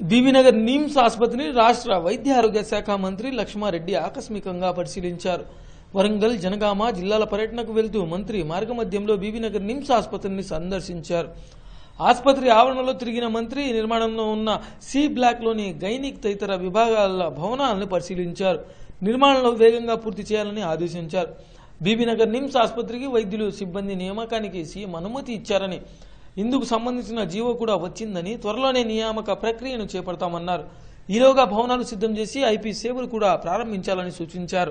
బీబీనగర్ నిమ్స్ ఆసుపత్రిని రాష్ట్ర వైద్య ఆరోగ్య శాఖ మంత్రి లక్ష్మారెడ్డి ఆకస్మికంగా పరిశీలించారు వరంగల్ జనగామ జిల్లాల పర్యటనకు వెళ్తూ మంత్రి మార్గమధ్యంలో బీబీనగర్ నిమ్స్ ఆసుపత్రిని సందర్శించారు ఆసుపత్రి ఆవరణలో తిరిగిన మంత్రి నిర్మాణంలో ఉన్న సి బ్లాక్లోని గైనిక్ తదితర విభాగాల భవనాలను పరిశీలించారు నిర్మాణంలో వేగంగా పూర్తి చేయాలని ఆదేశించారు బీబీనగర్ నిమ్స్ ఆసుపత్రికి వైద్యులు సిబ్బంది నియామకానికి సీఎం అనుమతి ఇచ్చారని ఇందుకు సంబంధించిన జీవో కూడా వచ్చిందని త్వరలోనే నియామక ప్రక్రియను చేపడతామన్నారు ఈలోగా భవనాలు సిద్ధం చేసి ఐపీ సేవలు కూడా ప్రారంభించాలని సూచించారు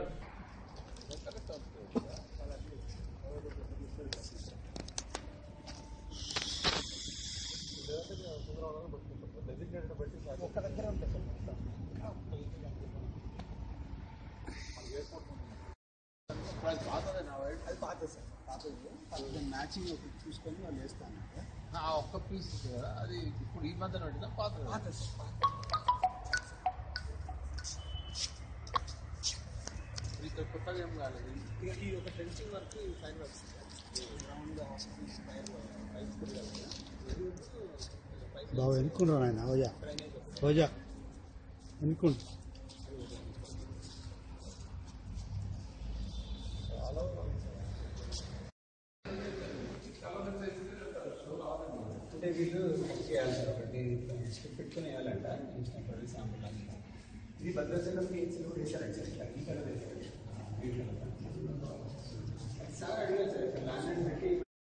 అది పాత సార్ పాతది మ్యాచింగ్ ఒకటి చూసుకొని వాళ్ళు వేస్తాను ఆ ఒక్క పీస్ కదా అది ఇప్పుడు ఈ మధ్యన పడిందా పాత పాత సార్ పాత ఇక్కడ కొత్తగా ఏం కాలేదు ఇక ఈ ఒక fencing work fine work round hospitals fire బాబు ఎన్నుకుంటారు ఆయన ఓజా ఓజా ఎన్నుకుంటు అంటే వీళ్ళు చేయాలి సార్ ఒకటి స్క్రిప్ట్ పెట్టుకుని వేయాలంట ఇచ్చినప్పుడు శాంపుల్ అంతా ఇది భద్రాచలం పిహెచ్సి కూడా వేశారండి సార్ ఇట్లా ఈ కలర్ వేశారు వీటిలో. సార్ అడిగారు సార్ ఇక్కడ ల్యాండ్ అండ్ పెట్టి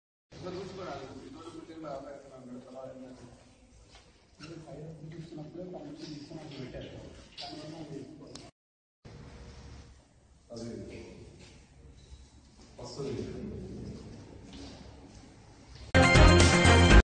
ఇది ఫైర్ తీసుకున్నప్పుడు కనెక్షన్ తీసుకున్నప్పుడు పెట్టారు దానివల్ల అది అది వస్తుంది